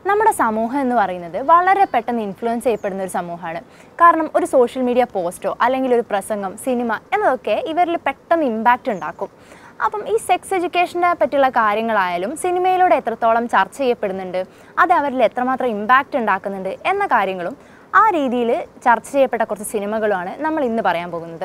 നമ്മുടെ സമൂഹം എന്ന് പറയുന്നത് വളരെ പെട്ടെന്ന് ഇൻഫ്ലുവൻസ് ചെയ്യപ്പെടുന്ന ഒരു സമൂഹമാണ് കാരണം ഒരു സോഷ്യൽ മീഡിയ പോസ്റ്റോ അല്ലെങ്കിൽ ഒരു പ്രസംഗം സിനിമ എന്നതൊക്കെ ഇവരിൽ പെട്ടെന്ന് ഇമ്പാക്റ്റ് ഉണ്ടാക്കും അപ്പം ഈ സെക്സ് എഡ്യൂക്കേഷനെ പറ്റിയുള്ള കാര്യങ്ങളായാലും സിനിമയിലൂടെ എത്രത്തോളം ചർച്ച ചെയ്യപ്പെടുന്നുണ്ട് അത് അവരിൽ എത്രമാത്രം ഇമ്പാക്റ്റ് ഉണ്ടാക്കുന്നുണ്ട് എന്ന കാര്യങ്ങളും ആ രീതിയിൽ ചർച്ച ചെയ്യപ്പെട്ട കുറച്ച് സിനിമകളുമാണ് നമ്മൾ ഇന്ന് പറയാൻ പോകുന്നത്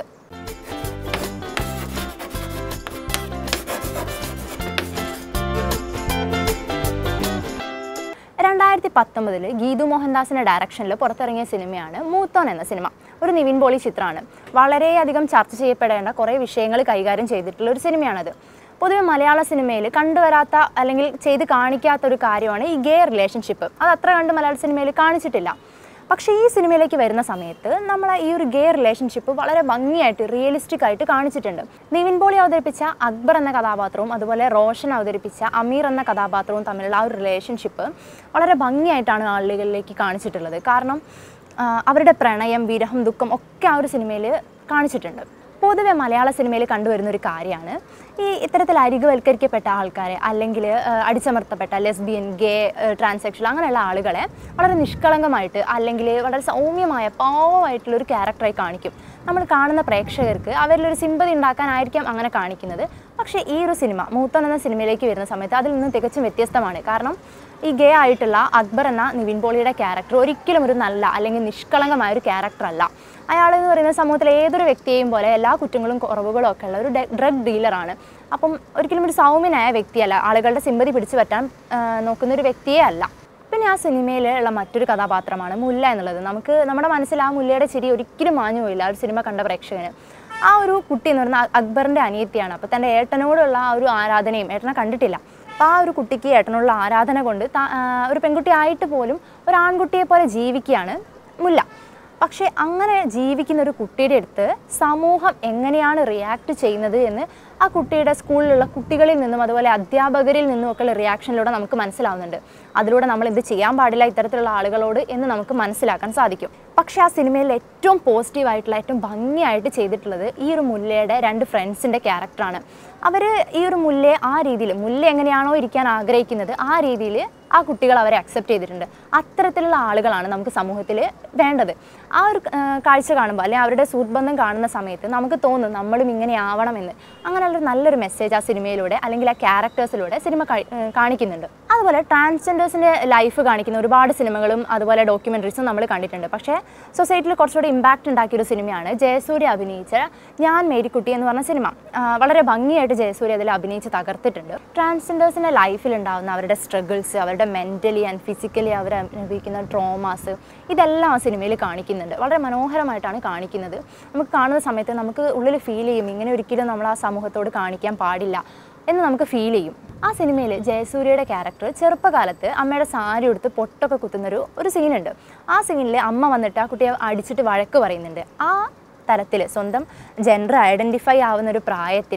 രണ്ടായിരത്തി പത്തൊമ്പതിൽ ഗീതു മോഹൻദാസിൻ്റെ ഡയറക്ഷനിൽ പുറത്തിറങ്ങിയ സിനിമയാണ് മൂത്തോൻ എന്ന സിനിമ ഒരു നിവിൻ പോളി ചിത്രമാണ് വളരെയധികം ചർച്ച ചെയ്യപ്പെടേണ്ട കുറേ വിഷയങ്ങൾ കൈകാര്യം ചെയ്തിട്ടുള്ള ഒരു സിനിമയാണത് പൊതുവെ മലയാള സിനിമയിൽ കണ്ടുവരാത്ത അല്ലെങ്കിൽ ചെയ്ത് കാണിക്കാത്ത ഒരു കാര്യമാണ് ഈ ഗേ റിലേഷൻഷിപ്പ് അത് അത്ര കണ്ട് മലയാള സിനിമയിൽ കാണിച്ചിട്ടില്ല പക്ഷേ ഈ സിനിമയിലേക്ക് വരുന്ന സമയത്ത് നമ്മൾ ഈ ഒരു ഗേ റിലേഷൻഷിപ്പ് വളരെ ഭംഗിയായിട്ട് റിയലിസ്റ്റിക് ആയിട്ട് കാണിച്ചിട്ടുണ്ട് നിവിൻ പോളി അവതരിപ്പിച്ച അക്ബർ എന്ന കഥാപാത്രവും അതുപോലെ റോഷൻ അവതരിപ്പിച്ച അമീർ എന്ന കഥാപാത്രവും തമ്മിലുള്ള ആ ഒരു റിലേഷൻഷിപ്പ് വളരെ ഭംഗിയായിട്ടാണ് ആളുകളിലേക്ക് കാണിച്ചിട്ടുള്ളത് കാരണം ആ, അവരുടെ പ്രണയം വിരഹം ദുഃഖം ഒക്കെ ആ ഒരു സിനിമയിൽ കാണിച്ചിട്ടുണ്ട് പൊതുവെ മലയാള സിനിമയിൽ കണ്ടുവരുന്ന ഒരു കാര്യമാണ് ഈ ഇത്തരത്തിൽ അരികുവൽക്കരിക്കപ്പെട്ട ആൾക്കാരെ അല്ലെങ്കിൽ അടിച്ചമർത്തപ്പെട്ട ലെസ്ബിയൻ ഗേ ട്രാൻസാക്ഷൻ അങ്ങനെയുള്ള ആളുകളെ വളരെ നിഷ്കളങ്കമായിട്ട് അല്ലെങ്കിൽ വളരെ സൗമ്യമായ പാവമായിട്ടുള്ള ഒരു ക്യാരക്ടറായി കാണിക്കും നമ്മൾ കാണുന്ന പ്രേക്ഷകർക്ക് അവരിലൊരു സിമ്പതി ഉണ്ടാക്കാനായിരിക്കാം അങ്ങനെ കാണിക്കുന്നത് പക്ഷേ ഈ ഒരു സിനിമ മൂത്തൻ എന്ന സിനിമയിലേക്ക് വരുന്ന സമയത്ത് അതിൽ നിന്ന് തികച്ചും വ്യത്യസ്തമാണ് കാരണം ഈ ഗേ ആയിട്ടുള്ള അക്ബർ എന്ന നിവിൻ പോളിയുടെ ക്യാരക്ടർ ഒരിക്കലും ഒരു നല്ല അല്ലെങ്കിൽ നിഷ്കളങ്കമായ ഒരു ക്യാരക്ടർ അല്ല അയാൾ എന്ന് പറയുന്ന സമൂഹത്തിലെ ഏതൊരു വ്യക്തിയെയും പോലെ എല്ലാ കുറ്റങ്ങളും കുറവുകളും ഒക്കെ ഉള്ള ഒരു ഡ്രഗ് ഡീലറാണ് അപ്പം ഒരിക്കലും ഒരു സൗമ്യനായ വ്യക്തിയല്ല ആളുകളുടെ സിമ്പതി പിടിച്ചു പറ്റാൻ ആ, നോക്കുന്ന ഒരു വ്യക്തിയേ അല്ല പിന്നെ ആ സിനിമയിലുള്ള മറ്റൊരു കഥാപാത്രമാണ് മുല്ല എന്നുള്ളത് നമുക്ക് നമ്മുടെ മനസ്സിൽ ആ മുല്ലയുടെ ചിരി ഒരിക്കലും മാഞ്ഞു പോയില്ല ആ ഒരു സിനിമ കണ്ട പ്രേക്ഷകന് ആ ഒരു കുട്ടി എന്ന് പറയുന്നത് അക്ബറിൻ്റെ അനിയത്തിയാണ് അപ്പോൾ തൻ്റെ ഏട്ടനോടുള്ള ആ ഒരു ആരാധനയും ഏട്ടനെ കണ്ടിട്ടില്ല അപ്പോൾ ആ ഒരു കുട്ടിക്ക് ഏട്ടനുള്ള ആരാധന കൊണ്ട് താ- ആ, ഒരു പെൺകുട്ടി ആയിട്ട് പോലും ഒരു ആൺകുട്ടിയെ പോലെ ജീവിക്കുകയാണ് മുല്ല പക്ഷേ അങ്ങനെ ജീവിക്കുന്ന ഒരു കുട്ടിയുടെ അടുത്ത് സമൂഹം എങ്ങനെയാണ് റിയാക്ട് ചെയ്യുന്നത് എന്ന് ആ കുട്ടിയുടെ സ്കൂളിലുള്ള കുട്ടികളിൽ നിന്നും അതുപോലെ അധ്യാപകരിൽ നിന്നും ഒക്കെയുള്ള റിയാക്ഷനിലൂടെ നമുക്ക് മനസ്സിലാവുന്നുണ്ട് അതിലൂടെ നമ്മൾ എന്ത് ചെയ്യാൻ പാടില്ല ഇത്തരത്തിലുള്ള ആളുകളോട് എന്ന് നമുക്ക് മനസ്സിലാക്കാൻ സാധിക്കും പക്ഷേ ആ സിനിമയിൽ ഏറ്റവും പോസിറ്റീവ് ആയിട്ടുള്ള ഏറ്റവും ഭംഗിയായിട്ട് ചെയ്തിട്ടുള്ളത് ഈ ഒരു മുല്ലയുടെ രണ്ട് ഫ്രണ്ട്സിൻ്റെ ക്യാരക്ടറാണ് അവർ ഈ ഒരു മുല്ലയെ ആ രീതിയിൽ മുല്ല എങ്ങനെയാണോ ഇരിക്കാൻ ആഗ്രഹിക്കുന്നത് ആ രീതിയിൽ ആ കുട്ടികൾ അവരെ അക്സെപ്റ്റ് ചെയ്തിട്ടുണ്ട് അത്തരത്തിലുള്ള ആളുകളാണ് നമുക്ക് സമൂഹത്തിൽ വേണ്ടത് ആ ഒരു ആ, കാഴ്ച കാണുമ്പോൾ അല്ലെങ്കിൽ അവരുടെ സുഹൃത്ബന്ധം കാണുന്ന സമയത്ത് നമുക്ക് തോന്നും നമ്മളും ഇങ്ങനെ ആവണമെന്ന് അങ്ങനെയുള്ളൊരു നല്ലൊരു മെസ്സേജ് ആ സിനിമയിലൂടെ അല്ലെങ്കിൽ ആ ക്യാരക്ടേഴ്സിലൂടെ സിനിമ കഴി- ആ, കാണിക്കുന്നുണ്ട് അതുപോലെ ട്രാൻസ്ജെൻഡേഴ്സിൻ്റെ ലൈഫ് കാണിക്കുന്ന ഒരുപാട് സിനിമകളും അതുപോലെ ഡോക്യുമെൻ്ററീസും നമ്മൾ കണ്ടിട്ടുണ്ട് പക്ഷേ സൊസൈറ്റിയിൽ കുറച്ചുകൂടി ഇമ്പാക്റ്റ് ഉണ്ടാക്കിയ ഒരു സിനിമയാണ് ജയസൂര്യ അഭിനയിച്ച ഞാൻ മേരിക്കുട്ടി എന്ന് പറഞ്ഞ സിനിമ ആ, വളരെ ഭംഗിയായിട്ട് ജയസൂര്യ അതിൽ അഭിനയിച്ച് തകർത്തിട്ടുണ്ട് ട്രാൻസ്ജെൻഡേഴ്സിൻ്റെ ലൈഫിൽ ഉണ്ടാകുന്ന അവരുടെ സ്ട്രഗിൾസ് അവരുടെ മെൻ്റലി ആൻഡ് ഫിസിക്കലി അവർ അനുഭവിക്കുന്ന ട്രോമാസ് ഇതെല്ലാം ആ സിനിമയിൽ കാണിക്കുന്നുണ്ട് വളരെ മനോഹരമായിട്ടാണ് കാണിക്കുന്നത് നമുക്ക് കാണുന്ന സമയത്ത് നമുക്ക് ഉള്ളിൽ ഫീൽ ചെയ്യും ഇങ്ങനെ ഒരിക്കലും നമ്മൾ ആ സമൂഹത്തോട് കാണിക്കാൻ പാടില്ല എന്ന് നമുക്ക് ഫീൽ ചെയ്യും ആ സിനിമയിൽ ജയസൂര്യയുടെ ക്യാരക്ടർ ചെറുപ്പകാലത്ത് അമ്മയുടെ സാരി എടുത്ത് പൊട്ടൊക്കെ കുത്തുന്നൊരു ഒരു സീനുണ്ട് ആ സീനിൽ അമ്മ വന്നിട്ട് ആ കുട്ടിയെ അടിച്ചിട്ട് വഴക്ക് പറയുന്നുണ്ട് ആ തരത്തിൽ സ്വന്തം ജെൻഡർ ഐഡൻറ്റിഫൈ ആവുന്ന ഒരു പ്രായത്തിൽ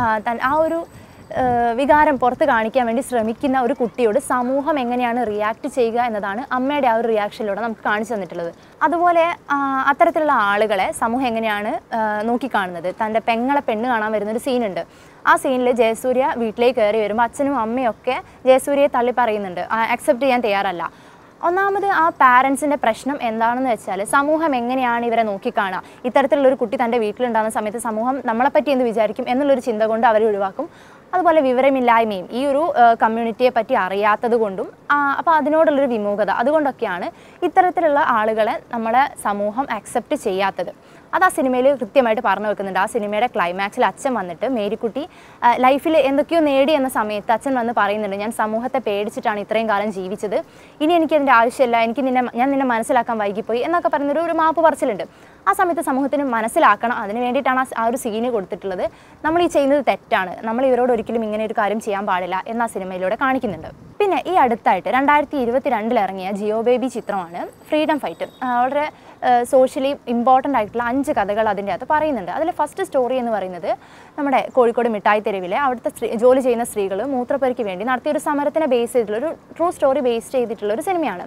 ആ ഒരു ആ, വികാരം പുറത്ത് കാണിക്കാൻ വേണ്ടി ശ്രമിക്കുന്ന ഒരു കുട്ടിയോട് സമൂഹം എങ്ങനെയാണ് റിയാക്ട് ചെയ്യുക എന്നതാണ് അമ്മയുടെ ആ ഒരു റിയാക്ഷനിലൂടെ നമുക്ക് കാണിച്ചു തന്നിട്ടുള്ളത് അതുപോലെ ആ, അത്തരത്തിലുള്ള ആളുകളെ സമൂഹം എങ്ങനെയാണ് ആ, നോക്കിക്കാണുന്നത് തൻ്റെ പെങ്ങളെ പെണ്ണ് കാണാൻ വരുന്നൊരു സീനുണ്ട് ആ സീനിൽ ജയസൂര്യ വീട്ടിലേക്ക് കയറി വരുമ്പോൾ അച്ഛനും അമ്മയും ഒക്കെ ജയസൂര്യയെ തള്ളി പറയുന്നുണ്ട് അക്സെപ്റ്റ് ചെയ്യാൻ തയ്യാറല്ല ഒന്നാമത് ആ പാരൻസിൻ്റെ പ്രശ്നം എന്താണെന്ന് വെച്ചാൽ സമൂഹം എങ്ങനെയാണ് ഇവരെ നോക്കിക്കാണുക ഇത്തരത്തിലുള്ള ഒരു കുട്ടി തൻ്റെ വീട്ടിലുണ്ടാകുന്ന സമയത്ത് സമൂഹം നമ്മളെപ്പറ്റി എന്ത് വിചാരിക്കും എന്നുള്ളൊരു ചിന്ത കൊണ്ട് അവരെ ഒഴിവാക്കും അതുപോലെ വിവരമില്ലായ്മയും ഈ ഒരു കമ്മ്യൂണിറ്റിയെ പറ്റി അറിയാത്തത് കൊണ്ടും അപ്പോൾ അതിനോടുള്ളൊരു വിമുഖത അതുകൊണ്ടൊക്കെയാണ് ഇത്തരത്തിലുള്ള ആളുകളെ നമ്മളെ സമൂഹം അക്സെപ്റ്റ് ചെയ്യാത്തത് അത് ആ സിനിമയിൽ കൃത്യമായിട്ട് പറഞ്ഞു വെക്കുന്നുണ്ട് ആ സിനിമയുടെ ക്ലൈമാക്സിൽ അച്ഛൻ വന്നിട്ട് മേരിക്കുട്ടി ലൈഫിൽ എന്തൊക്കെയോ നേടി എന്ന സമയത്ത് അച്ഛൻ വന്ന് പറയുന്നുണ്ട് ഞാൻ സമൂഹത്തെ പേടിച്ചിട്ടാണ് ഇത്രയും കാലം ജീവിച്ചത് ഇനി എനിക്ക് അതിൻ്റെ ആവശ്യമില്ല എനിക്ക് നിന്നെ ഞാൻ നിന്നെ മനസ്സിലാക്കാൻ വൈകിപ്പോയി എന്നൊക്കെ പറയുന്നൊരു ഒരു മാപ്പ് പറച്ചിലുണ്ട് ആ സമയത്ത് സമൂഹത്തിന് മനസ്സിലാക്കണം അതിന് വേണ്ടിയിട്ടാണ് ആ സ് ആ ഒരു സീന് കൊടുത്തിട്ടുള്ളത് നമ്മൾ ഈ ചെയ്യുന്നത് തെറ്റാണ് നമ്മൾ ഇവരോട് ഒരിക്കലും ഇങ്ങനെ ഒരു കാര്യം ചെയ്യാൻ പാടില്ല എന്ന ആ സിനിമയിലൂടെ കാണിക്കുന്നുണ്ട് പിന്നെ ഈ അടുത്തായിട്ട് രണ്ടായിരത്തി ഇരുപത്തി രണ്ടിൽ ഇറങ്ങിയ ജിയോ ബേബി ചിത്രമാണ് ഫ്രീഡം ഫൈറ്റ് വളരെ സോഷ്യലി ഇമ്പോർട്ടൻ്റ് ആയിട്ടുള്ള അഞ്ച് കഥകൾ അതിൻ്റെ അകത്ത് പറയുന്നുണ്ട് അതിൽ ഫസ്റ്റ് സ്റ്റോറി എന്ന് പറയുന്നത് നമ്മുടെ കോഴിക്കോട് മിഠായി തെരുവിലെ അവിടുത്തെ സ്ത്രീ ജോലി ചെയ്യുന്ന സ്ത്രീകൾ മൂത്രപ്പരിക്ക് വേണ്ടി നടത്തിയ ഒരു സമരത്തിനെ ബേസ് ചെയ്തിട്ടുള്ള ഒരു ട്രൂ സ്റ്റോറി ബേസ് ചെയ്തിട്ടുള്ള ഒരു സിനിമയാണ്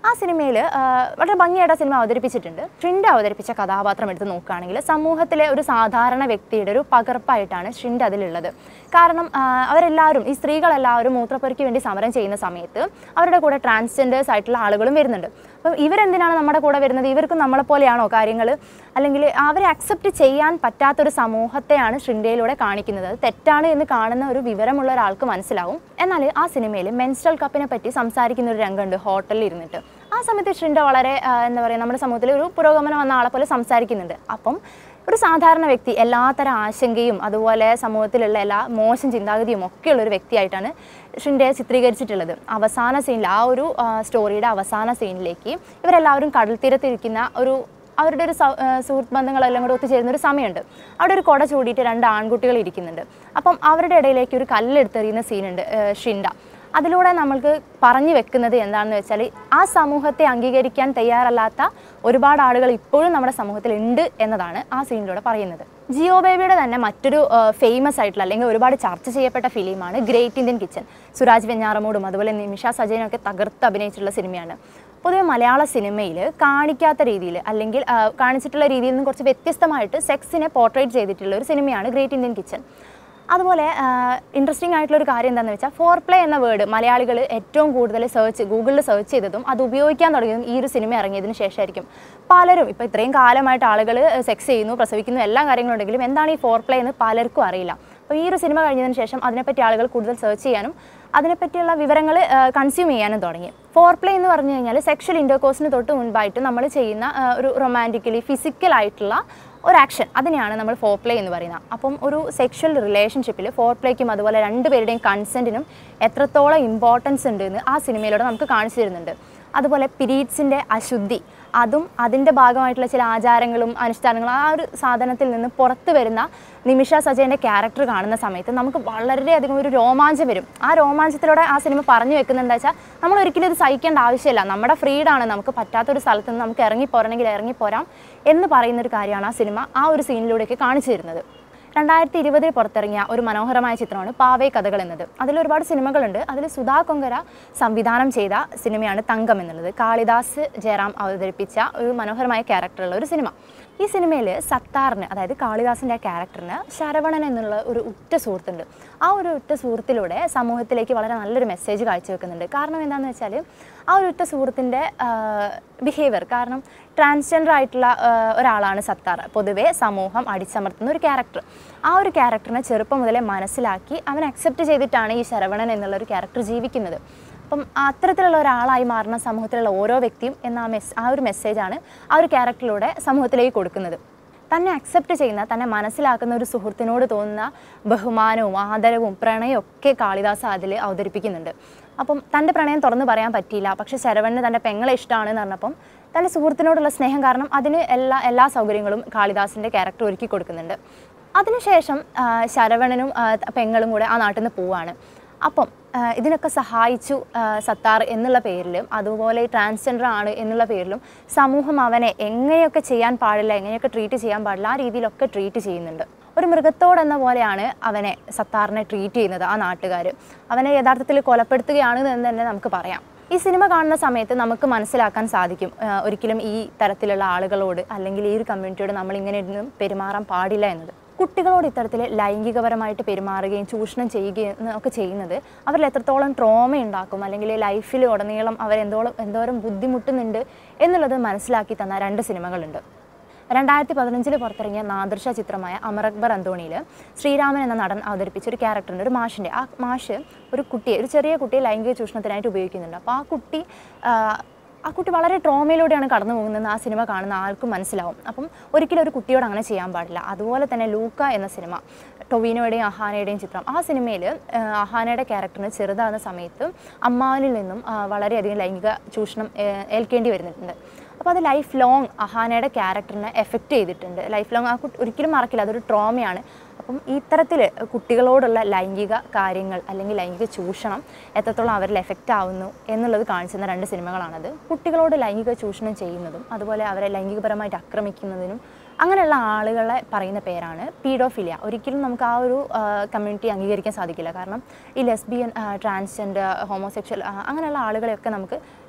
ആ സിനിമയിൽ വളരെ ഭംഗിയായിട്ട് ആ സിനിമ അവതരിപ്പിച്ചിട്ടുണ്ട് ഷിൻഡ് അവതരിപ്പിച്ച കഥാപാത്രം എടുത്ത് നോക്കുകയാണെങ്കിൽ സമൂഹത്തിലെ ഒരു സാധാരണ വ്യക്തിയുടെ ഒരു പകർപ്പായിട്ടാണ് ഷിൻഡ് അതിലുള്ളത് കാരണം ആ, അവരെല്ലാവരും ഈ സ്ത്രീകളെല്ലാവരും മൂത്രപ്പുരയ്ക്ക് വേണ്ടി സമരം ചെയ്യുന്ന സമയത്ത് അവരുടെ കൂടെ ട്രാൻസ്ജെൻഡേഴ്സ് ആയിട്ടുള്ള ആളുകളും വരുന്നുണ്ട് അപ്പം ഇവരെന്തിനാണ് നമ്മുടെ കൂടെ വരുന്നത് ഇവർക്കും നമ്മളെപ്പോലെയാണോ കാര്യങ്ങൾ അല്ലെങ്കിൽ അവരെ അക്സെപ്റ്റ് ചെയ്യാൻ പറ്റാത്തൊരു സമൂഹത്തെയാണ് ഷിൻഡയിലൂടെ കാണിക്കുന്നത് അത് തെറ്റാണ് എന്ന് കാണുന്ന ഒരു വിവരമുള്ള ഒരാൾക്ക് മനസ്സിലാവും എന്നാൽ ആ സിനിമയിൽ മെൻസ്ട്രൽ കപ്പിനെ പറ്റി സംസാരിക്കുന്ന ഒരു രംഗമുണ്ട് ഹോട്ടലിൽ ഇരുന്നിട്ട് ആ സമയത്ത് ഷിൻഡ വളരെ ആ, എന്താ പറയുക നമ്മുടെ സമൂഹത്തിൽ ഒരു പുരോഗമനം വന്ന ആളെ പോലെ സംസാരിക്കുന്നുണ്ട് അപ്പം ഒരു സാധാരണ വ്യക്തി എല്ലാത്തരം ആശങ്കയും അതുപോലെ സമൂഹത്തിലുള്ള എല്ലാ മോശം ചിന്താഗതിയും ഒക്കെയുള്ള ഒരു വ്യക്തിയായിട്ടാണ് ഷിൻഡയെ ചിത്രീകരിച്ചിട്ടുള്ളത് അവസാന സീനിൽ ആ ഒരു ആ, സ്റ്റോറിയുടെ അവസാന സീനിലേക്ക് ഇവരെല്ലാവരും കടൽ തീരത്തിരിക്കുന്ന ഒരു അവരുടെ ഒരു സൗ- ആ, സുഹൃത്ത് ബന്ധങ്ങളെല്ലാം കൂടെ ഒത്തുചേരുന്ന ഒരു സമയമുണ്ട് അവിടെ ഒരു കുട ചൂടിയിട്ട് രണ്ട് ആൺകുട്ടികൾ ഇരിക്കുന്നുണ്ട് അപ്പം അവരുടെ ഇടയിലേക്ക് ഒരു കല്ലെടുത്തെറിയുന്ന സീനുണ്ട് ആ, ഷിൻഡ അതിലൂടെ നമ്മൾക്ക് പറഞ്ഞു വെക്കുന്നത് എന്താണെന്ന് വെച്ചാൽ ആ സമൂഹത്തെ അംഗീകരിക്കാൻ തയ്യാറല്ലാത്ത ഒരുപാട് ആളുകൾ ഇപ്പോഴും നമ്മുടെ സമൂഹത്തിൽ ഉണ്ട് എന്നതാണ് ആ സീനിലൂടെ പറയുന്നത് ജിയോ ബേബിയുടെ തന്നെ മറ്റൊരു ഫേമസ് ആയിട്ടുള്ള അല്ലെങ്കിൽ ഒരുപാട് ചർച്ച ചെയ്യപ്പെട്ട ഫിലിമാണ് ഗ്രേറ്റ് ഇന്ത്യൻ കിച്ചൺ സുരാജ് വെഞ്ഞാറമൂടും അതുപോലെ നിമിഷ സജയനും ഒക്കെ തകർത്ത് അഭിനയിച്ചിട്ടുള്ള സിനിമയാണ് പൊതുവെ മലയാള സിനിമയിൽ കാണിക്കാത്ത രീതിയിൽ അല്ലെങ്കിൽ ആ, കാണിച്ചിട്ടുള്ള രീതിയിൽ നിന്നും കുറച്ച് വ്യത്യസ്തമായിട്ട് സെക്സിനെ പോർട്രേറ്റ് ചെയ്തിട്ടുള്ള ഒരു സിനിമയാണ് ഗ്രേറ്റ് ഇന്ത്യൻ കിച്ചൺ അതുപോലെ ഇൻട്രസ്റ്റിംഗ് ആയിട്ടുള്ള ഒരു കാര്യം എന്താണെന്ന് വെച്ചാൽ ഫോർ പ്ലേ എന്ന വേർഡ് മലയാളികൾ ഏറ്റവും കൂടുതൽ സെർച്ച് ഗൂഗിളിൽ സെർച്ച് ചെയ്തതും അത് ഉപയോഗിക്കാൻ തുടങ്ങിയതും ഈ ഒരു സിനിമ ഇറങ്ങിയതിന് ശേഷമായിരിക്കും പലരും ഇപ്പോൾ ഇത്രയും കാലമായിട്ട് ആളുകൾ സെക്സ് ചെയ്യുന്നു പ്രസവിക്കുന്നു എല്ലാ കാര്യങ്ങളും ഉണ്ടെങ്കിലും എന്താണ് ഈ ഫോർ പ്ലേ എന്ന് പലർക്കും അറിയില്ല അപ്പോൾ ഈ ഒരു സിനിമ കഴിഞ്ഞതിന് ശേഷം അതിനെപ്പറ്റി ആളുകൾ കൂടുതൽ സെർച്ച് ചെയ്യാനും അതിനെപ്പറ്റിയുള്ള വിവരങ്ങൾ കൺസ്യൂം ചെയ്യാനും തുടങ്ങി ഫോർ പ്ലേ എന്ന് പറഞ്ഞു കഴിഞ്ഞാൽ സെക്ഷൽ ഇൻ്റർകോഴ്സിന് തൊട്ട് മുൻപായിട്ട് നമ്മൾ ചെയ്യുന്ന ആ, ഒരു റൊമാൻറ്റിക്കലി ഫിസിക്കൽ ആയിട്ടുള്ള ഒരു ആക്ഷൻ അതിനെയാണ് നമ്മൾ ഫോർ പ്ലേ എന്ന് പറയുന്നത് അപ്പം ഒരു സെക്ഷൽ റിലേഷൻഷിപ്പിൽ ഫോർ പ്ലേക്കും അതുപോലെ രണ്ടുപേരുടെയും കൺസെൻറ്റിനും എത്രത്തോളം ഇമ്പോർട്ടൻസ് ഉണ്ട് എന്ന് ആ സിനിമയിലൂടെ നമുക്ക് കാണിച്ചു തരുന്നുണ്ട് അതുപോലെ പീരീഡ്സിൻ്റെ അശുദ്ധി അതും അതിൻ്റെ ഭാഗമായിട്ടുള്ള ചില ആചാരങ്ങളും അനുഷ്ഠാനങ്ങളും ആ ഒരു സാധനത്തിൽ നിന്ന് പുറത്ത് വരുന്ന നിമിഷ സജയൻ്റെ ക്യാരക്ടർ കാണുന്ന സമയത്ത് നമുക്ക് വളരെയധികം ഒരു രോമാഞ്ചം വരും ആ രോമാഞ്ചത്തിലൂടെ ആ സിനിമ പറഞ്ഞു വെക്കുന്നുണ്ട് വെച്ചാൽ നമ്മൾ ഒരിക്കലും ഇത് സഹിക്കേണ്ട ആവശ്യമില്ല നമ്മുടെ ഫ്രീഡാണ് നമുക്ക് പറ്റാത്തൊരു സ്ഥലത്ത് നിന്ന് നമുക്ക് ഇറങ്ങിപ്പോരണമെങ്കിൽ ഇറങ്ങിപ്പോരാം എന്ന് പറയുന്ന ഒരു കാര്യമാണ് ആ സിനിമ ആ ഒരു സീനിലൂടെയൊക്കെ കാണിച്ചു തരുന്നത് രണ്ടായിരത്തി ഇരുപതിൽ പുറത്തിറങ്ങിയ ഒരു മനോഹരമായ ചിത്രമാണ് പാവേ കഥകൾ എന്നത് അതിൽ ഒരുപാട് സിനിമകളുണ്ട് അതിൽ സുധാ കൊങ്കര സംവിധാനം ചെയ്ത സിനിമയാണ് തങ്കം എന്നുള്ളത് കാളിദാസ് ജയറാം അവതരിപ്പിച്ച ഒരു മനോഹരമായ ക്യാരക്ടറുള്ള ഒരു സിനിമ ഈ സിനിമയിൽ സത്താറിന് അതായത് കാളിദാസിൻ്റെ ക്യാരക്ടറിന് ശരവണൻ എന്നുള്ള ഒരു ഉറ്റ സുഹൃത്തുണ്ട് ആ ഒരു ഉറ്റ സുഹൃത്തിലൂടെ സമൂഹത്തിലേക്ക് വളരെ നല്ലൊരു മെസ്സേജ് കാഴ്ചവെക്കുന്നുണ്ട് കാരണം എന്താണെന്ന് വെച്ചാൽ ആ ഒരു ഉറ്റ സുഹൃത്തിൻ്റെ ബിഹേവിയർ കാരണം ട്രാൻസ്ജെൻഡർ ആയിട്ടുള്ള ആ, ഒരാളാണ് സത്താർ പൊതുവേ സമൂഹം അടിച്ചമർത്തുന്ന ഒരു ക്യാരക്ടർ ആ ഒരു ക്യാരക്ടറിനെ ചെറുപ്പം മുതലേ മനസ്സിലാക്കി അവൻ അക്സെപ്റ്റ് ചെയ്തിട്ടാണ് ഈ ശരവണൻ എന്നുള്ള ഒരു ക്യാരക്ടർ ജീവിക്കുന്നത് അപ്പം അത്തരത്തിലുള്ള ഒരാളായി മാറുന്ന സമൂഹത്തിലുള്ള ഓരോ വ്യക്തിയും എന്ന ആ മെസ് ആ ഒരു മെസ്സേജാണ് ആ ഒരു ക്യാരക്ടറിലൂടെ സമൂഹത്തിലേക്ക് കൊടുക്കുന്നത് തന്നെ അക്സെപ്റ്റ് ചെയ്യുന്ന തന്നെ മനസ്സിലാക്കുന്ന ഒരു സുഹൃത്തിനോട് തോന്നുന്ന ബഹുമാനവും ആദരവും പ്രണയവും ഒക്കെ കാളിദാസ് അതിൽ അവതരിപ്പിക്കുന്നുണ്ട് അപ്പം തൻ്റെ പ്രണയം തുറന്നു പറയാൻ പറ്റിയില്ല പക്ഷേ ശരവണിന് തൻ്റെ പെങ്ങളെ ഇഷ്ടമാണെന്ന് പറഞ്ഞപ്പം തൻ്റെ സുഹൃത്തിനോടുള്ള സ്നേഹം കാരണം അതിന് എല്ലാ എല്ലാ സൗകര്യങ്ങളും കാളിദാസിൻ്റെ ക്യാരക്ടർ ഒരുക്കി കൊടുക്കുന്നുണ്ട് അതിനുശേഷം ആ, ശരവണനും ആ, പെങ്ങളും കൂടെ ആ നാട്ടിൽ നിന്ന് പോവാണ് അപ്പം ആ, ഇതിനൊക്കെ സഹായിച്ചു ആ, സത്താർ എന്നുള്ള പേരിലും അതുപോലെ ട്രാൻസ്ജെൻഡർ ആണ് എന്നുള്ള പേരിലും സമൂഹം അവനെ എങ്ങനെയൊക്കെ ചെയ്യാൻ പാടില്ല എങ്ങനെയൊക്കെ ട്രീറ്റ് ചെയ്യാൻ പാടില്ല ആ രീതിയിലൊക്കെ ട്രീറ്റ് ചെയ്യുന്നുണ്ട് ഒരു മൃഗത്തോടെന്ന പോലെയാണ് അവനെ സത്താറിനെ ട്രീറ്റ് ചെയ്യുന്നത് ആ നാട്ടുകാർ അവനെ യഥാർത്ഥത്തിൽ കൊലപ്പെടുത്തുകയാണ് എന്ന് തന്നെ നമുക്ക് പറയാം ഈ സിനിമ കാണുന്ന സമയത്ത് നമുക്ക് മനസ്സിലാക്കാൻ സാധിക്കും ആ, ഒരിക്കലും ഈ തരത്തിലുള്ള ആളുകളോട് അല്ലെങ്കിൽ ഈ ഒരു കമ്മ്യൂണിറ്റിയോട് നമ്മൾ ഇങ്ങനെ ഒന്നും പെരുമാറാൻ പാടില്ല എന്നത് കുട്ടികളോട് ഇത്തരത്തിൽ ലൈംഗികപരമായിട്ട് പെരുമാറുകയും ചൂഷണം ചെയ്യുകയും ഒക്കെ ചെയ്യുന്നത് അവരിൽ എത്രത്തോളം ട്രോമ ഉണ്ടാക്കും അല്ലെങ്കിൽ ലൈഫിൽ ഉടനീളം അവരെന്തോളം എന്തോരം ബുദ്ധിമുട്ടുന്നുണ്ട് എന്നുള്ളത് മനസ്സിലാക്കി തന്ന രണ്ട് സിനിമകളുണ്ട് രണ്ടായിരത്തി പതിനഞ്ചിൽ പുറത്തിറങ്ങിയ നാദൃശ ചിത്രമായ അമർ അക്ബർ അന്തോണിയിൽ ശ്രീരാമൻ എന്ന നടൻ അവതരിപ്പിച്ച ഒരു ക്യാരക്ടറുണ്ട് ഒരു മാഷിൻ്റെ ആ മാഷ് ഒരു കുട്ടിയെ ഒരു ചെറിയ കുട്ടിയെ ലൈംഗിക ചൂഷണത്തിനായിട്ട് ഉപയോഗിക്കുന്നുണ്ട് അപ്പോൾ ആ കുട്ടി ആ, ആ കുട്ടി വളരെ ട്രോമയിലൂടെയാണ് കടന്നു പോകുന്നതെന്ന് ആ സിനിമ കാണുന്ന ആൾക്കും മനസ്സിലാവും അപ്പം ഒരിക്കലും ഒരു കുട്ടിയോട് അങ്ങനെ ചെയ്യാൻ പാടില്ല അതുപോലെ തന്നെ ലൂക്ക എന്ന സിനിമ ടൊവിനോയുടെയും അഹാനയുടെയും ചിത്രം ആ സിനിമയിൽ അഹാനയുടെ ക്യാരക്ടറിന് ചെറുതാകുന്ന സമയത്ത് അമ്മാവനിൽ നിന്നും ആ, വളരെയധികം ലൈംഗിക ചൂഷണം ഏ, ഏൽക്കേണ്ടി വരുന്നുണ്ട് അപ്പോൾ അത് ലൈഫ് ലോങ് അഹാനയുടെ ക്യാരക്ടറിനെ എഫക്റ്റ് ചെയ്തിട്ടുണ്ട് ലൈഫ് ലോങ് ആ കുട്ടി ഒരിക്കലും മറക്കില്ല അതൊരു ട്രോമയാണ് അപ്പം ഇത്തരത്തിൽ കുട്ടികളോടുള്ള ലൈംഗിക കാര്യങ്ങൾ അല്ലെങ്കിൽ ലൈംഗിക ചൂഷണം എത്രത്തോളം അവരിൽ എഫക്റ്റ് ആവുന്നു എന്നുള്ളത് കാണിച്ചിരുന്ന രണ്ട് സിനിമകളാണത് കുട്ടികളോട് ലൈംഗിക ചൂഷണം ചെയ്യുന്നതും അതുപോലെ അവരെ ലൈംഗികപരമായിട്ട് ആക്രമിക്കുന്നതിനും അങ്ങനെയുള്ള ആളുകളെ പറയുന്ന പേരാണ് പീഡോഫിലിയ ഒരിക്കലും നമുക്ക് ആ ഒരു കമ്മ്യൂണിറ്റി അംഗീകരിക്കാൻ സാധിക്കില്ല കാരണം ഈ ലെസ്ബിയൻ ട്രാൻസ്ജെൻഡർ ഹോമോസെക്ഷൽ അങ്ങനെയുള്ള ആളുകളെയൊക്കെ നമുക്ക്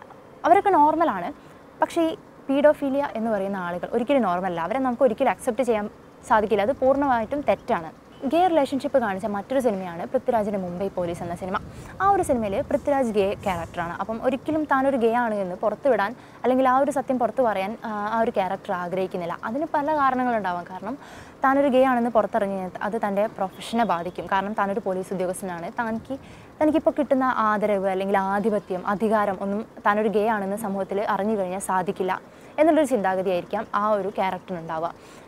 അവരൊക്കെ നോർമലാണ് പക്ഷേ ഈ പീഡോഫീലിയ എന്ന് പറയുന്ന ആളുകൾ ഒരിക്കലും നോർമലല്ല അവരെ നമുക്ക് ഒരിക്കലും അക്സെപ്റ്റ് ചെയ്യാൻ സാധിക്കില്ല അത് പൂർണ്ണമായിട്ടും തെറ്റാണ് ഗേ റിലേഷൻഷിപ്പ് കാണിച്ച മറ്റൊരു സിനിമയാണ് പൃഥ്വിരാജിൻ്റെ മുംബൈ പോലീസ് എന്ന സിനിമ ആ ഒരു സിനിമയിൽ പൃഥ്വിരാജ് ഗേ ക്യാരക്ടറാണ് അപ്പം ഒരിക്കലും താനൊരു ഗേ ആണ് എന്ന് പുറത്തു വിടാൻ അല്ലെങ്കിൽ ആ ഒരു സത്യം പുറത്തു പറയാൻ ആ, ആ ഒരു ക്യാരക്ടർ ആഗ്രഹിക്കുന്നില്ല അതിന് പല കാരണങ്ങളുണ്ടാവാം കാരണം താനൊരു ഗേ ആണെന്ന് പുറത്തിറങ്ങി അത് തൻ്റെ പ്രൊഫഷനെ ബാധിക്കും കാരണം താനൊരു പോലീസ് ഉദ്യോഗസ്ഥനാണ് തനിക്ക് തനിക്കിപ്പോൾ കിട്ടുന്ന ആദരവ് അല്ലെങ്കിൽ ആധിപത്യം അധികാരം ഒന്നും താനൊരു ഗേ ആണെന്ന് സമൂഹത്തിൽ അറിഞ്ഞു കഴിഞ്ഞാൽ സാധിക്കില്ല എന്നുള്ളൊരു ചിന്താഗതിയായിരിക്കാം ആ ഒരു ക്യാരക്ടറിനുണ്ടാവുക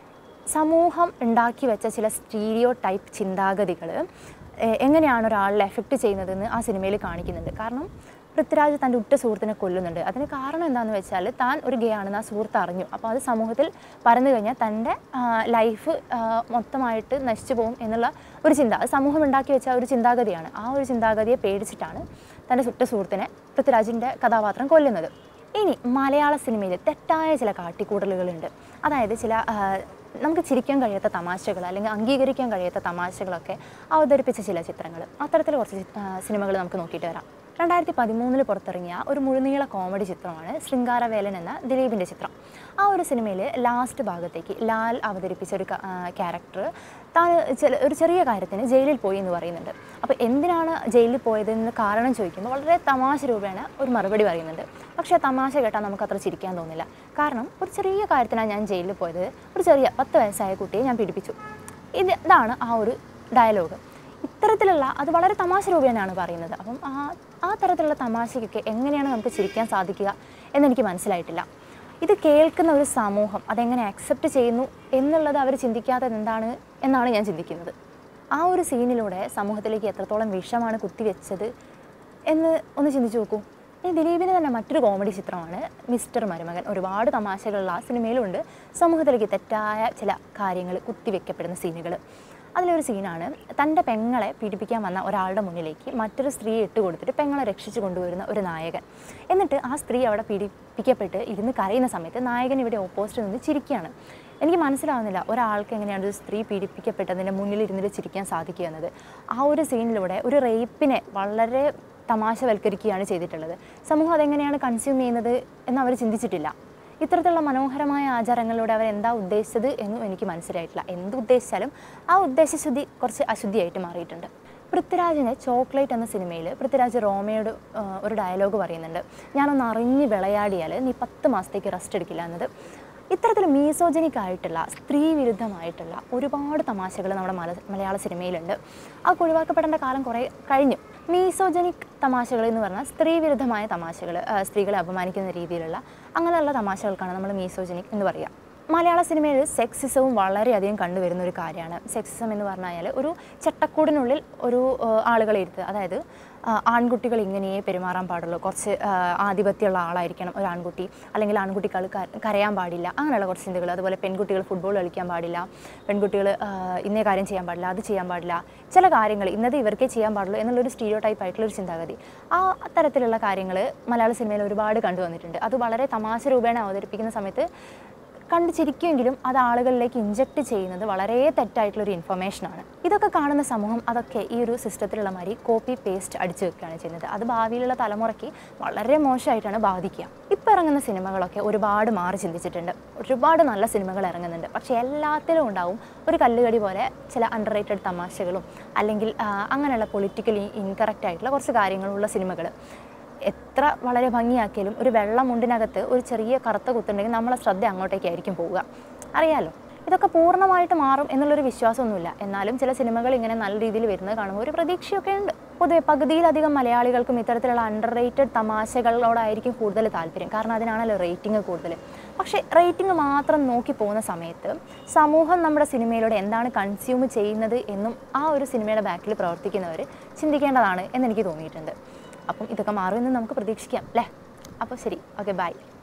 സമൂഹം ഉണ്ടാക്കി വെച്ച ചില സ്റ്റീരിയോ ടൈപ്പ് ചിന്താഗതികൾ എങ്ങനെയാണ് ഒരാളിൽ എഫക്റ്റ് ചെയ്യുന്നതെന്ന് ആ സിനിമയിൽ കാണിക്കുന്നുണ്ട് കാരണം പൃഥ്വിരാജ് തൻ്റെ ഉറ്റ സുഹൃത്തിനെ കൊല്ലുന്നുണ്ട് അതിന് കാരണം എന്താണെന്ന് വെച്ചാൽ താൻ ഒരു ഗേ ആണെന്ന് ആ സുഹൃത്ത് അറിഞ്ഞു അപ്പോൾ അത് സമൂഹത്തിൽ പരന്നു കഴിഞ്ഞാൽ തൻ്റെ ലൈഫ് മൊത്തമായിട്ട് നശിച്ചു പോകും എന്നുള്ള ഒരു ചിന്ത അത് സമൂഹം ഉണ്ടാക്കി വെച്ച ഒരു ചിന്താഗതിയാണ് ആ ഒരു ചിന്താഗതിയെ പേടിച്ചിട്ടാണ് തൻ്റെ ഉറ്റ സുഹൃത്തിനെ പൃഥ്വിരാജിൻ്റെ കഥാപാത്രം കൊല്ലുന്നത് ഇനി മലയാള സിനിമയിൽ തെറ്റായ ചില കാട്ടിക്കൂടലുകളുണ്ട് അതായത് ചില ആ, നമുക്ക് ചിരിക്കാൻ കഴിയാത്ത തമാശകൾ അല്ലെങ്കിൽ അംഗീകരിക്കാൻ കഴിയാത്ത തമാശകളൊക്കെ അവതരിപ്പിച്ച ചില ചിത്രങ്ങൾ അത്തരത്തിൽ കുറച്ച് സിനിമകൾ നമുക്ക് നോക്കിയിട്ട് വരാം രണ്ടായിരത്തി പതിമൂന്നിൽ പുറത്തിറങ്ങിയ ഒരു മുഴുനീള കോമഡി ചിത്രമാണ് ശൃംഗാരവേലൻ എന്ന ദിലീപിൻ്റെ ചിത്രം ആ ഒരു സിനിമയിൽ ലാസ്റ്റ് ഭാഗത്തേക്ക് ലാൽ അവതരിപ്പിച്ച ഒരു ക്യാരക്ടർ താൻ ചില ഒരു ചെറിയ കാര്യത്തിന് ജയിലിൽ പോയി എന്ന് പറയുന്നുണ്ട് അപ്പോൾ എന്തിനാണ് ജയിലിൽ പോയതെന്ന് കാരണം ചോദിക്കുമ്പോൾ വളരെ തമാശ രൂപേണ ഒരു മറുപടി പറയുന്നുണ്ട് പക്ഷേ ആ തമാശ കേട്ടാൽ നമുക്ക് അത്ര ചിരിക്കാൻ തോന്നില്ല കാരണം ഒരു ചെറിയ കാര്യത്തിനാണ് ഞാൻ ജയിലിൽ പോയത് ഒരു ചെറിയ പത്ത് വയസ്സായ കുട്ടിയെ ഞാൻ പീഡിപ്പിച്ചു ഇത് ഇതാണ് ആ ഒരു ഡയലോഗ് ഇത്തരത്തിലുള്ള അത് വളരെ തമാശ രൂപേണയാണ് പറയുന്നത് അപ്പം ആ ആ തരത്തിലുള്ള തമാശയ്ക്കൊക്കെ എങ്ങനെയാണ് നമുക്ക് ചിരിക്കാൻ സാധിക്കുക എന്നെനിക്ക് മനസ്സിലായിട്ടില്ല ഇത് കേൾക്കുന്ന ഒരു സമൂഹം അതെങ്ങനെ അക്സെപ്റ്റ് ചെയ്യുന്നു എന്നുള്ളത് അവർ ചിന്തിക്കാത്തത് എന്താണ് എന്നാണ് ഞാൻ ചിന്തിക്കുന്നത് ആ ഒരു സീനിലൂടെ സമൂഹത്തിലേക്ക് എത്രത്തോളം വിഷമാണ് കുത്തിവെച്ചത് എന്ന് ഒന്ന് ചിന്തിച്ചു നോക്കൂ ഇനി ദിലീപിന് തന്നെ മറ്റൊരു കോമഡി ചിത്രമാണ് മിസ്റ്റർ മരുമകൻ ഒരുപാട് തമാശകളുള്ള ആ സിനിമയിലുണ്ട് സമൂഹത്തിലേക്ക് തെറ്റായ ചില കാര്യങ്ങൾ കുത്തിവെക്കപ്പെടുന്ന സീനുകൾ അതിലൊരു സീനാണ് തൻ്റെ പെങ്ങളെ പീഡിപ്പിക്കാൻ വന്ന ഒരാളുടെ മുന്നിലേക്ക് മറ്റൊരു സ്ത്രീയെ ഇട്ട് കൊടുത്തിട്ട് പെങ്ങളെ രക്ഷിച്ചു കൊണ്ടുവരുന്ന ഒരു നായകൻ എന്നിട്ട് ആ സ്ത്രീ അവിടെ പീഡിപ്പിക്കപ്പെട്ട് ഇരുന്ന് കരയുന്ന സമയത്ത് നായകൻ ഇവിടെ ഓപ്പോസിറ്റ് നിന്ന് ചിരിക്കുകയാണ് എനിക്ക് മനസ്സിലാവുന്നില്ല ഒരാൾക്ക് എങ്ങനെയാണ് ഒരു സ്ത്രീ പീഡിപ്പിക്കപ്പെട്ടതിൻ്റെ മുന്നിൽ ഇരുന്നിട്ട് ചിരിക്കാൻ സാധിക്കുക എന്നത് ആ ഒരു സീനിലൂടെ ഒരു റേപ്പിനെ വളരെ തമാശവൽക്കരിക്കുകയാണ് ചെയ്തിട്ടുള്ളത് സമൂഹം അതെങ്ങനെയാണ് കൺസ്യൂം ചെയ്യുന്നത് എന്ന് അവർ ചിന്തിച്ചിട്ടില്ല ഇത്തരത്തിലുള്ള മനോഹരമായ ആചാരങ്ങളിലൂടെ അവർ എന്താ ഉദ്ദേശിച്ചത് എന്നും എനിക്ക് മനസ്സിലായിട്ടില്ല എന്ത് ഉദ്ദേശിച്ചാലും ആ ഉദ്ദേശശുദ്ധി കുറച്ച് അശുദ്ധിയായിട്ട് മാറിയിട്ടുണ്ട് പൃഥ്വിരാജിന് ചോക്ലേറ്റ് എന്ന സിനിമയിൽ പൃഥ്വിരാജ് റോമയോട് ആ, ഒരു ഡയലോഗ് പറയുന്നുണ്ട് ഞാനൊന്ന് അറിഞ്ഞ് വിളയാടിയാൽ നീ പത്ത് മാസത്തേക്ക് റെസ്റ്റ് എടുക്കില്ല എന്നത് ഇത്തരത്തിൽ മീസോജനിക് ആയിട്ടുള്ള സ്ത്രീ വിരുദ്ധമായിട്ടുള്ള ഒരുപാട് തമാശകൾ നമ്മുടെ മല മലയാള സിനിമയിലുണ്ട് ആ ഒഴിവാക്കപ്പെടേണ്ട കാലം കുറേ കഴിഞ്ഞു മീസോജനിക് തമാശകൾ എന്ന് പറഞ്ഞാൽ സ്ത്രീ വിരുദ്ധമായ തമാശകൾ സ്ത്രീകളെ അപമാനിക്കുന്ന രീതിയിലുള്ള അങ്ങനെയുള്ള തമാശകൾക്കാണ് നമ്മൾ മീസോജനിക് എന്ന് പറയുക മലയാള സിനിമയിൽ സെക്സിസവും വളരെയധികം കണ്ടുവരുന്ന ഒരു കാര്യമാണ് സെക്സിസം എന്ന് പറഞ്ഞാൽ ഒരു ചട്ടക്കൂടിനുള്ളിൽ ഒരു ആ, ആളുകളെ ഇരുത്തുക അതായത് ആ, ആൺകുട്ടികൾ ഇങ്ങനെയേ പെരുമാറാൻ പാടുള്ളൂ കുറച്ച് ആ, ആധിപത്യമുള്ള ആളായിരിക്കണം ഒരു ആൺകുട്ടി അല്ലെങ്കിൽ ആൺകുട്ടികൾ ക- കരയാൻ പാടില്ല അങ്ങനെയുള്ള കുറച്ച് ചിന്തകൾ അതുപോലെ പെൺകുട്ടികൾ ഫുട്ബോൾ കളിക്കാൻ പാടില്ല പെൺകുട്ടികൾ ആ, ഇന്നേ കാര്യം ചെയ്യാൻ പാടില്ല അത് ചെയ്യാൻ പാടില്ല ചില കാര്യങ്ങൾ ഇന്നത് ഇവർക്കേ ചെയ്യാൻ പാടുള്ളൂ എന്നുള്ളൊരു സ്റ്റീരിയോ ടൈപ്പ് ആയിട്ടുള്ള ഒരു ചിന്താഗതി ആ തരത്തിലുള്ള കാര്യങ്ങൾ മലയാള സിനിമയിൽ ഒരുപാട് കണ്ടുവന്നിട്ടുണ്ട് അത് വളരെ തമാശ രൂപേണ അവതരിപ്പിക്കുന്ന സമയത്ത് കണ്ട് ചിരിക്കുമെങ്കിലും അത് ആളുകളിലേക്ക് ഇഞ്ചക്ട് ചെയ്യുന്നത് വളരെ തെറ്റായിട്ടുള്ളൊരു ഇൻഫർമേഷനാണ് ഇതൊക്കെ കാണുന്ന സമൂഹം അതൊക്കെ ഈ ഒരു സിസ്റ്റത്തിലുള്ള മാതിരി കോപ്പി പേസ്റ്റ് അടിച്ചു വെക്കുകയാണ് ചെയ്യുന്നത് അത് ഭാവിയിലുള്ള തലമുറയ്ക്ക് വളരെ മോശമായിട്ടാണ് ബാധിക്കുക ഇപ്പം ഇറങ്ങുന്ന സിനിമകളൊക്കെ ഒരുപാട് മാറി ചിന്തിച്ചിട്ടുണ്ട് ഒരുപാട് നല്ല സിനിമകൾ ഇറങ്ങുന്നുണ്ട് പക്ഷേ എല്ലാത്തിലും ഉണ്ടാവും ഒരു കല്ലുകടി പോലെ ചില അണ്ടർ റേറ്റഡ് തമാശകളും അല്ലെങ്കിൽ ആ, അങ്ങനെയുള്ള പൊളിറ്റിക്കലി ഇൻകറക്റ്റ് ആയിട്ടുള്ള കുറച്ച് കാര്യങ്ങളുള്ള സിനിമകൾ എത്ര വളരെ ഭംഗിയാക്കിയാലും ഒരു വെള്ള മുണ്ടിനകത്ത് ഒരു ചെറിയ കറുത്ത കുത്തുണ്ടെങ്കിൽ നമ്മളെ ശ്രദ്ധ അങ്ങോട്ടേക്കായിരിക്കും പോവുക അറിയാലോ ഇതൊക്കെ പൂർണ്ണമായിട്ട് മാറും എന്നുള്ളൊരു വിശ്വാസമൊന്നുമില്ല എന്നാലും ചില സിനിമകൾ ഇങ്ങനെ നല്ല രീതിയിൽ വരുന്നത് കാണുമ്പോൾ ഒരു പ്രതീക്ഷയൊക്കെ ഉണ്ട് പൊതുവെ പകുതിയിലധികം മലയാളികൾക്കും ഇത്തരത്തിലുള്ള അണ്ടർ റേറ്റഡ് തമാശകളോടായിരിക്കും കൂടുതൽ താല്പര്യം കാരണം അതിനാണല്ലോ റേറ്റിംഗ് കൂടുതൽ പക്ഷേ റേറ്റിംഗ് മാത്രം നോക്കി പോകുന്ന സമയത്ത് സമൂഹം നമ്മുടെ സിനിമയിലൂടെ എന്താണ് കൺസ്യൂം ചെയ്യുന്നത് എന്നും ആ ഒരു സിനിമയുടെ ബാക്കിൽ പ്രവർത്തിക്കുന്നവർ ചിന്തിക്കേണ്ടതാണ് എന്നെനിക്ക് തോന്നിയിട്ടുണ്ട് അപ്പം ഇതൊക്കെ മാറുമെന്ന് നമുക്ക് പ്രതീക്ഷിക്കാം അല്ലേ അപ്പോൾ ശരി ഓക്കെ ബൈ